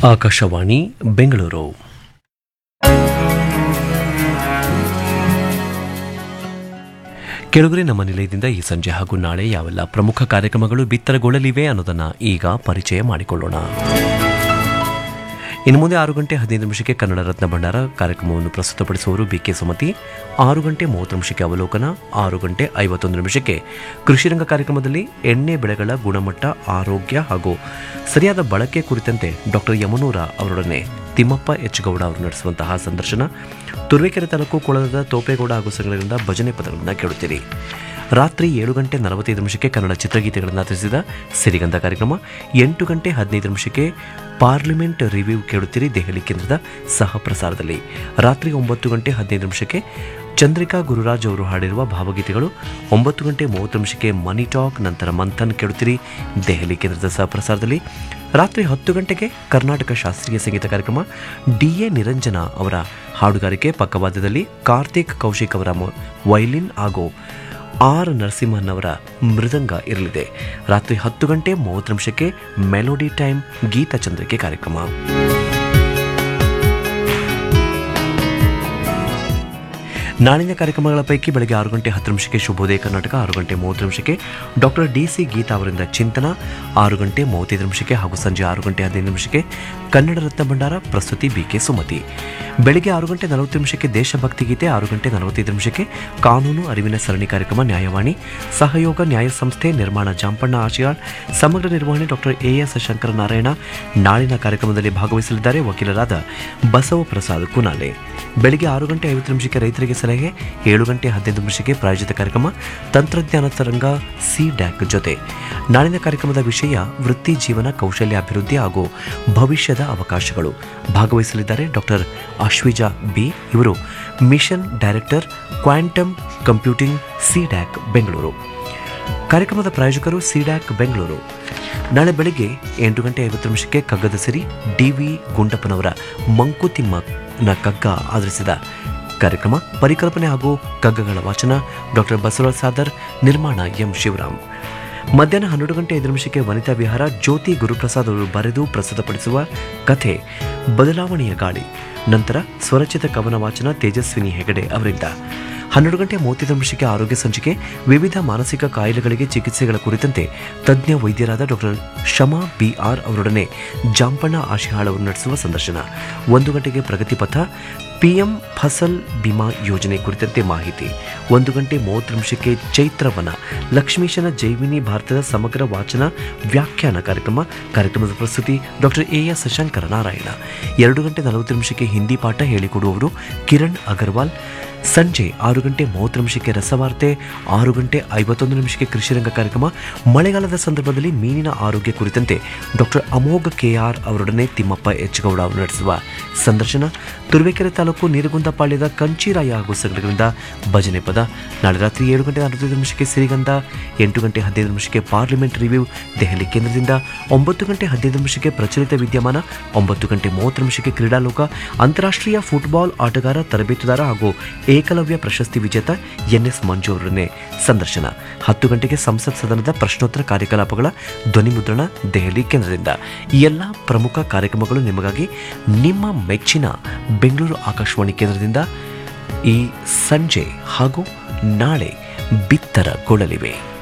ಆಕಾಶವಾಣಿ ಬೆಂಗಳೂರು ಕೆಳಗರೆ ನಮ್ಮ ನಿಲಯದಿಂದ ಈ ಸಂಜೆ ಹಾಗೂ ನಾಳೆ ಯಾವೆಲ್ಲ ಪ್ರಮುಖ ಕಾರ್ಯಕ್ರಮಗಳು ಬಿತ್ತರಗೊಳ್ಳಲಿವೆ ಅನ್ನೋದನ್ನ ಈಗ ಪರಿಚಯ ಮಾಡಿಕೊಳ್ಳೋಣ ಇನ್ನು ಮುಂದೆ ಆರು ಗಂಟೆ ಹದಿನೈದು ನಿಮಿಷಕ್ಕೆ ಕನ್ನಡ ರತ್ನ ಭಂಡಾರ ಕಾರ್ಯಕ್ರಮವನ್ನು ಪ್ರಸ್ತುತಪಡಿಸುವವರು ಬಿಕೆ ಸುಮತಿ ಆರು ಗಂಟೆ ಮೂವತ್ತು ನಿಮಿಷಕ್ಕೆ ಅವಲೋಕನ ಆರು ಗಂಟೆ ಐವತ್ತೊಂದು ನಿಮಿಷಕ್ಕೆ ಕೃಷಿರಂಗ ಕಾರ್ಯಕ್ರಮದಲ್ಲಿ ಎಣ್ಣೆ ಬೆಳೆಗಳ ಗುಣಮಟ್ಟ ಆರೋಗ್ಯ ಹಾಗೂ ಸರಿಯಾದ ಬಳಕೆ ಕುರಿತಂತೆ ಡಾಕ್ಟರ್ ಯಮನೂರ ಅವರೊಡನೆ ತಿಮ್ಮಪ್ಪ ಎಚ್ ಗೌಡ ಅವರು ನಡೆಸುವಂತಹ ಸಂದರ್ಶನ ತುರುವೇಕೆರೆ ತಾಲೂಕು ಕೊಳದ ತೋಪೇಗೌಡ ಹಾಗೂ ಸಂಘಗಳಿಂದ ಭಜನೆ ಪದಗಳನ್ನು ಕೇಳುತ್ತೀರಿ ರಾತ್ರಿ ಏಳು ಗಂಟೆ ನಲವತ್ತೈದು ನಿಮಿಷಕ್ಕೆ ಕನ್ನಡ ಚಿತ್ರಗೀತೆಗಳನ್ನು ಆಧರಿಸಿದ ಸಿರಿಗಂಧ ಕಾರ್ಯಕ್ರಮ ಎಂಟು ಗಂಟೆ ಹದಿನೈದು ನಿಮಿಷಕ್ಕೆ ಪಾರ್ಲಿಮೆಂಟ್ ರಿವ್ಯೂ ಕೇಳುತ್ತೀರಿ ದೆಹಲಿ ಕೇಂದ್ರದ ಸಹ ಪ್ರಸಾರದಲ್ಲಿ ರಾತ್ರಿ ಒಂಬತ್ತು ಗಂಟೆ ಹದಿನೈದು ನಿಮಿಷಕ್ಕೆ ಚಂದ್ರಿಕಾ ಗುರುರಾಜ್ ಅವರು ಹಾಡಿರುವ ಭಾವಗೀತೆಗಳು ಒಂಬತ್ತು ಗಂಟೆ ಮೂವತ್ತು ನಿಮಿಷಕ್ಕೆ ಮನಿ ಟಾಕ್ ನಂತರ ಮಂಥನ್ ಕೇಳುತ್ತೀರಿ ದೆಹಲಿ ಕೇಂದ್ರದ ಸಹ ಪ್ರಸಾರದಲ್ಲಿ ರಾತ್ರಿ ಹತ್ತು ಗಂಟೆಗೆ ಕರ್ನಾಟಕ ಶಾಸ್ತ್ರೀಯ ಸಂಗೀತ ಕಾರ್ಯಕ್ರಮ ಡಿ ಎ ನಿರಂಜನ ಅವರ ಹಾಡುಗಾರಿಕೆ ಪಕ್ಕವಾದ್ಯದಲ್ಲಿ ಕಾರ್ತಿಕ್ ಕೌಶಿಕ್ ಅವರ ಮೊ- ವೈಲಿನ್ ಹಾಗೂ ಆರ್ ನರಸಿಂಹನ್ ಅವರ ಮೃದಂಗ ಇರಲಿದೆ ರಾತ್ರಿ ಹತ್ತು ಗಂಟೆ ಮೂವತ್ತು ನಿಮಿಷಕ್ಕೆ ಮೆಲೋಡಿ ಟೈಮ್ ಗೀತಚಂದ್ರಿಕೆ ಕಾರ್ಯಕ್ರಮ ನಾಳಿನ ಕಾರ್ಯಕ್ರಮಗಳ ಪೈಕಿ ಬೆಳಗ್ಗೆ ಆರು ಗಂಟೆ ಹತ್ತು ನಿಮಿಷಕ್ಕೆ ಶುಭೋದಯ ಕರ್ನಾಟಕ ಆರು ಗಂಟೆ ಮೂವತ್ತು ನಿಮಿಷಕ್ಕೆ ಡಾಕ್ಟರ್ ಡಿ ಸಿ ಗೀತಾ ಅವರಿಂದ ಚಿಂತನ ಆರು ಗಂಟೆ ಮೂವತ್ತೈದು ನಿಮಿಷಕ್ಕೆ ಹಾಗೂ ಸಂಜೆ ಆರು ಗಂಟೆ ಹದಿನೈದು ನಿಮಿಷಕ್ಕೆ ಕನ್ನಡ ರತ್ನ ಭಂಡಾರ ಪ್ರಸ್ತುತಿ ಬಿಕೆ ಸುಮತಿ ಬೆಳಗ್ಗೆ ಆರು ಗಂಟೆ ನಲವತ್ತು ನಿಮಿಷಕ್ಕೆ ದೇಶಭಕ್ತಿ ಗೀತೆ ಆರು ಗಂಟೆ ನಲವತ್ತೈದು ನಿಮಿಷಕ್ಕೆ ಕಾನೂನು ಅರಿವಿನ ಸರಣಿ ಕಾರ್ಯಕ್ರಮ ನ್ಯಾಯವಾಣಿ ಸಹಯೋಗ ನ್ಯಾಯ ಸಂಸ್ಥೆ ನಿರ್ಮಾಣ ಜಾಂಪಣ್ಣ ಆಶಿಯಾಳ್ ಸಮಗ್ರ ನಿರ್ವಹಣೆ ಡಾಕ್ಟರ್ ಎ ಎಸ್ ಶಂಕರನಾರಾಯಣ ನಾಳಿನ ಕಾರ್ಯಕ್ರಮದಲ್ಲಿ ಭಾಗವಹಿಸಲಿದ್ದಾರೆ ವಕೀಲರಾದ ಬಸವ ಪ್ರಸಾದ್ ಕುನಾಲೆ ಬೆಳಿಗ್ಗೆ ಆರು ಗಂಟೆ ಐವತ್ತು ನಿಮಿಷಕ್ಕೆ ರೈತರಿಗೆ ಸಲಹೆ ಏಳು ಗಂಟೆ ಹದಿನೈದು ನಿಮಿಷಕ್ಕೆ ಪ್ರಾಯೋಜಿತ ಕಾರ್ಯಕ್ರಮ ತಂತ್ರಜ್ಞಾನ ತರಂಗ ಸಿ ಡ್ಯಾಕ್ ಜೊತೆ ನಾಳಿನ ಕಾರ್ಯಕ್ರಮದ ವಿಷಯ ವೃತ್ತಿ ಜೀವನ ಕೌಶಲ್ಯ ಅಭಿವೃದ್ಧಿ ಹಾಗೂ ಭವಿಷ್ಯದ ಅವಕಾಶಗಳು ಭಾಗವಹಿಸಲಿದ್ದಾರೆ ಡಾಕ್ಟರ್ ಅಶ್ವಿಜಾ ಬಿ ಇವರು mission director quantum computing C DAC Bengaluru ಕಾರ್ಯಕ್ರಮದ ಪ್ರಾಯೋಜಕರು ಸಿಡ್ಯಾಕ್ ಬೆಂಗಳೂರು ನಾಳೆ ಬೆಳಿಗ್ಗೆ ಎಂಟು ಗಂಟೆ ಐವತ್ತು ನಿಮಿಷಕ್ಕೆ ಕಗ್ಗದ ಸಿರಿ ಡಿ ವಿ ಗುಂಡಪ್ಪನವರ ಮಂಕುತಿಮ್ಮನ ಕಗ್ಗ ಆಧರಿಸಿದ ಕಾರ್ಯಕ್ರಮ ಪರಿಕಲ್ಪನೆ ಹಾಗೂ ಕಗ್ಗಗಳ ವಾಚನ ಡಾಕ್ಟರ್ ಬಸವರಾಜ್ ಸಾದರ್ ನಿರ್ಮಾಣ ಎಂ ಶಿವರಾಮ್ ಮಧ್ಯಾಹ್ನ ಹನ್ನೆರಡು ಗಂಟೆ ಐದು ನಿಮಿಷಕ್ಕೆ ವನಿತಾ ವಿಹಾರ ಜ್ಯೋತಿ ಗುರುಪ್ರಸಾದ್ ಅವರು ಬರೆದು ಪ್ರಸ್ತುತಪಡಿಸುವ ಕಥೆ ಬದಲಾವಣೆಯ ಗಾಳಿ ನಂತರ ಸ್ವರಚಿತ ಕವನ ವಾಚನ ತೇಜಸ್ವಿನಿ ಹೆಗಡೆ ಅವರಿಂದ ಹನ್ನೆರಡು ಗಂಟೆ ಮೂವತ್ತೈದು ನಿಮಿಷಕ್ಕೆ ಆರೋಗ್ಯ ಸಂಚಿಕೆ ವಿವಿಧ ಮಾನಸಿಕ ಕಾಯಿಲೆಗಳಿಗೆ ಚಿಕಿತ್ಸೆಗಳ ಕುರಿತಂತೆ ತಜ್ಞ ವೈದ್ಯರಾದ ಡಾಕ್ಟರ್ ಶಮಾ ಬಿ ಆರ್ ಅವರೊಡನೆ ಜಾಂಪಣ್ಣ ಆಶಿಹಾಳ್ ಅವರು ನಡೆಸುವ ಸಂದರ್ಶನ ಒಂದು ಗಂಟೆಗೆ ಪ್ರಗತಿ ಪಥ ಪಿಎಂ ಫಸಲ್ ಬಿಮಾ ಯೋಜನೆ ಕುರಿತಂತೆ ಮಾಹಿತಿ ಒಂದು ಗಂಟೆ ಮೂವತ್ತು ನಿಮಿಷಕ್ಕೆ ಚೈತ್ರವನ ಲಕ್ಷ್ಮೀಶನ ಜೈವಿನಿ ಭಾರತದ ಸಮಗ್ರ ವಾಚನ ವ್ಯಾಖ್ಯಾನ ಕಾರ್ಯಕ್ರಮ ಕಾರ್ಯಕ್ರಮದ ಪ್ರಸ್ತುತಿ doctor A S Shankara Narayana ಎರಡು ಗಂಟೆ ನಲವತ್ತು ನಿಮಿಷಕ್ಕೆ ಹಿಂದಿ ಪಾಠ ಹೇಳಿಕೊಡುವವರು ಕಿರಣ್ ಅಗರ್ವಾಲ್ ಸಂಜೆ ಆರು ಗಂಟೆ ಮೂವತ್ತು ನಿಮಿಷಕ್ಕೆ ರಸವಾರ್ತೆ ಆರು ಗಂಟೆ ಐವತ್ತೊಂದು ನಿಮಿಷಕ್ಕೆ ಕೃಷಿರಂಗ ಕಾರ್ಯಕ್ರಮ ಮಳೆಗಾಲದ ಸಂದರ್ಭದಲ್ಲಿ ಮೀನಿನ ಆರೋಗ್ಯ ಕುರಿತಂತೆ ಡಾಕ್ಟರ್ ಅಮೋಘ ಕೆಆರ್ ಅವರೊಡನೆ ತಿಮ್ಮಪ್ಪ ಎಚ್ ಗೌಡ ಅವರು ನಡೆಸುವ ಸಂದರ್ಶನ ತುರುವೇಕೆರೆ ತಾಲೂಕು ನೀರಗುಂದಪಾಳ್ಯದ ಕಂಚೀರಾಯ ಹಾಗೂ ಸಂಘಗಳಿಂದ ಭಜನೆ ಪದ ನಾಳೆ ರಾತ್ರಿ ಏಳು ಗಂಟೆ ನಲವತ್ತೈದು ನಿಮಿಷಕ್ಕೆ ಸಿರಿಗಂಧ ಎಂಟು ಗಂಟೆ ಹದಿನೈದು ನಿಮಿಷಕ್ಕೆ ಪಾರ್ಲಿಮೆಂಟ್ ರಿವ್ಯೂ ದೆಹಲಿ ಕೇಂದ್ರದಿಂದ ಒಂಬತ್ತು ಗಂಟೆ ಹದಿನೈದು ನಿಮಿಷಕ್ಕೆ ಪ್ರಚಲಿತ ವಿದ್ಯಮಾನ ಒಂಬತ್ತು ಗಂಟೆ ಮೂವತ್ತು ನಿಮಿಷಕ್ಕೆ ಕ್ರೀಡಾಲೋಕ ಅಂತಾರಾಷ್ಟ್ರೀಯ ಫುಟ್ಬಾಲ್ ಆಟಗಾರ ತರಬೇತುದಾರ ಹಾಗೂ ಏಕಲವ್ಯ ಪ್ರಶಸ್ತಿ ವಿಜೇತ ಎನ್ಎಸ್ ಮಂಜು ಅವರನ್ನೇ ಸಂದರ್ಶನ ಹತ್ತು ಗಂಟೆಗೆ ಸಂಸತ್ ಸದನದ ಪ್ರಶ್ನೋತ್ತರ ಕಾರ್ಯಕಲಾಪಗಳ ಧ್ವನಿಮುದ್ರಣ ದೆಹಲಿ ಕೇಂದ್ರದಿಂದ ಈ ಎಲ್ಲ ಪ್ರಮುಖ ಕಾರ್ಯಕ್ರಮಗಳು ನಿಮಗಾಗಿ ನಿಮ್ಮ ಮೆಚ್ಚಿನ ಬೆಂಗಳೂರು ಆಕಾಶವಾಣಿ ಕೇಂದ್ರದಿಂದ ಈ ಸಂಜೆ ಹಾಗೂ ನಾಳೆ ಬಿತ್ತರಗೊಳ್ಳಲಿವೆ